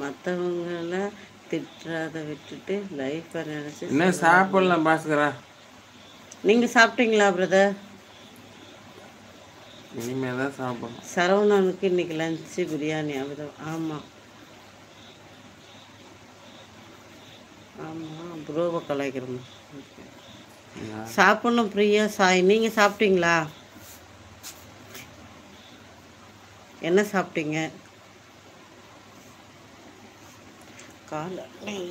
மற்றவங்கள திட்டுறத விட்டுட்டு லைஃப்பை நினச்சி என்ன சாப்பிடலாம் பாஸ்கரா நீங்கள் சாப்பிட்டீங்களா பிரதர் இனிமே தான் சாப்பிடணும் சரவணனுக்கு இன்னைக்கு லஞ்சு பிரியாணி அப்படிதான் ஆமாம் ஆமாம் ப்ரோவை கலாய்க்கிறோம் சாப்பிடணும் பிரியா சாய் நீங்கள் சாப்பிட்டீங்களா என்ன சாப்பிட்டீங்க காலை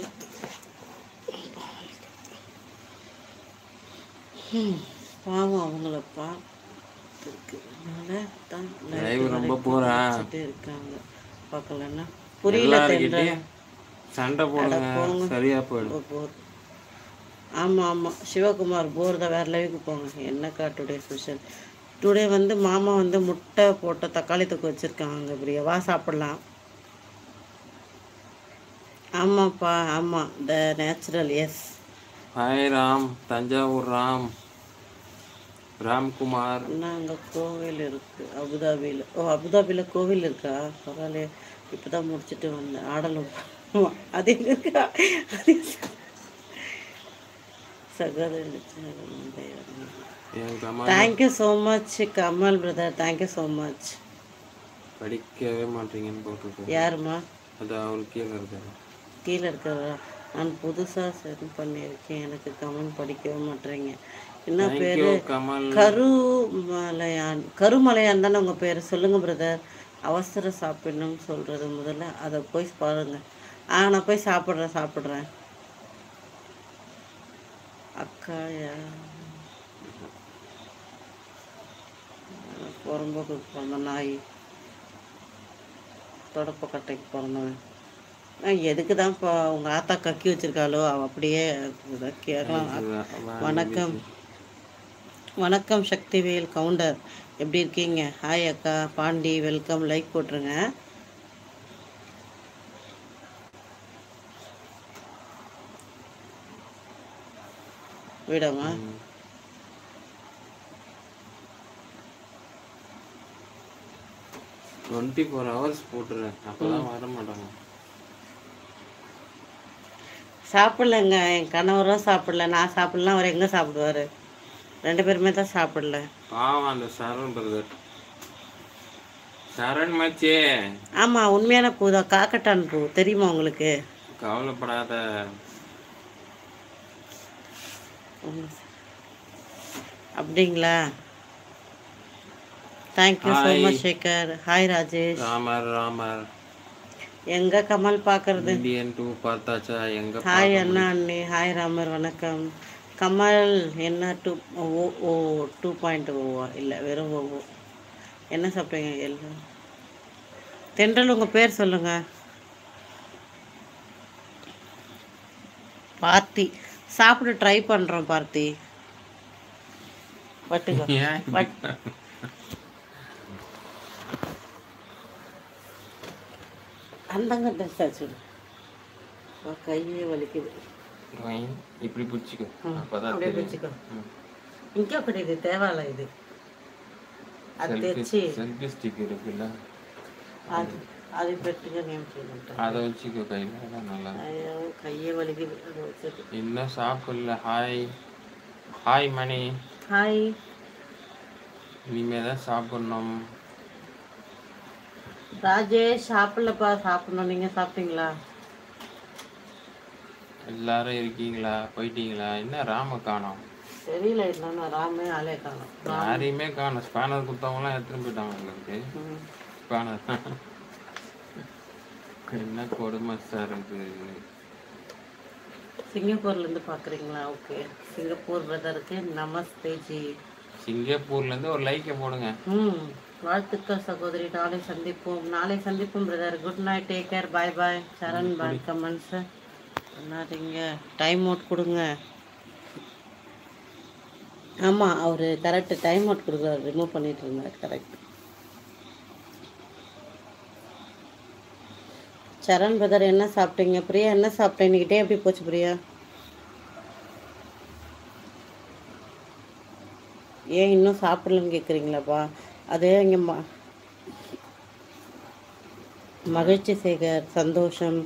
ம், பாவம் அவங்கள பார்த்துருக்குனால தான் Live ரொம்ப போறா வச்சுட்டு இருக்காங்க பார்க்கலன்னா புரியல எல்லாருக்கிட்டையும் சண்டை போடுங்க சரியா போயிடும் போர் ஆமாம் ஆமாம் சிவகுமார் போர் தான் வேறு லைவுக்கு போங்க என்னக்கா டுடே ஸ்பெஷல் டுடே வந்து மாமா வந்து முட்டை போட்ட தக்காளி தொக்கு வச்சுருக்காங்க பிரியா வா சாப்பிட்லாம் ஆமாப்பா ஆமாம் the natural yes hi Ram Thanjavur Ram Ramkumar இன்னும் அங்கே கோவில் இருக்குது அபுதாபியில் ஓ அபுதாபியில் கோவில் இருக்கா பரவாயில்லையே இப்போ தான் முடிச்சுட்டு வந்தேன் ஆடலும் அது எங்க இருக்கா அது சகோதரி என் கமா thank you so much Kamal brother thank you so much படிக்கவே மாட்டீங்கன்னு போட்டிருக்கு யாரும்மா அது அவரு கீழே இருக்காரு கீழே இருக்கிறவரா நான் புதுசாக சென்ட் பண்ணியிருக்கேன் எனக்கு கமெண்ட் படிக்கவே மாட்டேறீங்க என்ன பேர் தேங்க்யூ கமல் கருமலையான் கருமலையான் தானே உங்கள் பேர் சொல்லுங்கள் பிரதர் அவசர சாப்பிடணும்னு சொல்கிறது முதல்ல அதை போய் பாருங்க ஆ நான் போய் சாப்பிட்றேன் சாப்பிட்றேன் அக்கா யா- புறம்போக்கு பிறந்த நாய் தொடப்ப கட்டைக்கு பிறந்தவன் ஆ, எதுக்கு தான் இப்போ உங்கள் ஆத்தா கக்கி வச்சிருக்காளோ அவள் அப்படியே இதை கேட்கலாம் வணக்கம் வணக்கம் சக்திவேல் கவுண்டர் எப்படி இருக்கீங்க ஹாய் அக்கா பாண்டி வெல்கம் லைக் போட்டுருங்க விடமா டுவெண்ட்டி ஃபோர் ஹவர்ஸ் போட்டுறேன் அப்பதான் வர மாட்டாங்க சாப்பிடலங்க என் கணவரும் சாப்பிடல நான் சாப்பிடலாம் அவர் எங்கே சாப்பிடுவார் ரெண்டு பேருமே தான் சாப்பிடல பாவம் அந்த சரண் பிரதர் சரண் மச்சே ஆமாம் உண்மையான பூ தான் காக்கட்டான் பூ தெரியுமா உங்களுக்கு கவலைப்படாத ம். அப்படிங்களா thank you so Hi. Much Sekar hi Rajesh Ramar Ramar எங்க கமல் பார்க்கறது இந்தியன் டூ பார்த்தாச்சா எங்க ஹாய் அண்ணா அண்ணி ஹாய் ராமர் வணக்கம் கமல் என்ன two O O two point ஓவா இல்லை வெறும் ஓ என்ன சாப்பிட்டீங்க எல்லாம் தென்றல் உங்கள் பேர் சொல்லுங்க பார்த்தி சாப்பிட ட்ரை பண்ணுறோம் பார்த்தி பட்டுக்கோ ஏன் பட் அந்தங்க ட்ரெஸ் ஆச்சு கையே வலிக்குது வைன், இப்படி பிடிச்சிக்கோ ம், அப்பதான் அப்படியே தெரியும். வச்சுக்கோ ம். இங்கே அப்படி இது தேவையில்ல இது அது செல்ஃபி தைச்சு செல்ஃபி ஸ்டிக் இருக்குல்ல அது அது பெட்டுங்க நேம் சொல்லிட்டேன் அதை வச்சுக்கோ கையில் அதான் நல்லா இருக்கும். ஐயோ கையே வலிக்குது அது வச்சுட்டு இன்னும் சாப்பிடல ஹாய் ஹாய் மணி ஹாய் இனிமே தான் சாப்பிடணும் ராஜேஷ் சாப்பிடலப்பா சாப்பிடணும் நீங்கள் சாப்பிட்டீங்களா எல்லாரும் இருக்கீங்களா போயிட்டீங்களா என்ன ராம காணோம் தெரியல இல்லைன்னா ராமே ஆளே காணும் யாரையுமே காணோம் ஸ்பேனர் கொடுத்தவங்களாம் எடுத்துட்டு போயிட்டாங்க உங்களுக்கு ம். ஸ்பேனர் என்ன கொடுமை சார் இது சிங்கப்பூர்லேருந்து பார்க்குறீங்களா ஓகே சிங்கப்பூர் பிரதருக்கு நமஸ்தே ஜி சிங்கப்பூர்ல இருந்து ஒரு லைக்கை போடுங்க ம் வாழ்த்துக்கள் சகோதரி நாளை சந்திப்போம் நாளை சந்திப்போம் brother good night take care bye bye Charan bye come on sir பண்ணாதீங்க டைம் அவுட் கொடுங்க ஆமாம் அவர் கரெக்டு டைம் அவுட் கொடுக்குறாரு ரிமூவ் பண்ணிட்டு இருந்தார் கரெக்ட் சரண் பிரதர் என்ன சாப்பிட்டீங்க பிரியா என்ன சாப்பிட்டேன் இன்னைக்கு டே எப்படி போச்சு பிரியா ஏன் இன்னும் சாப்பிடலன்னு கேட்குறீங்களாப்பா அது இங்கே ம மகிழ்ச்சி சேகர் சந்தோஷம்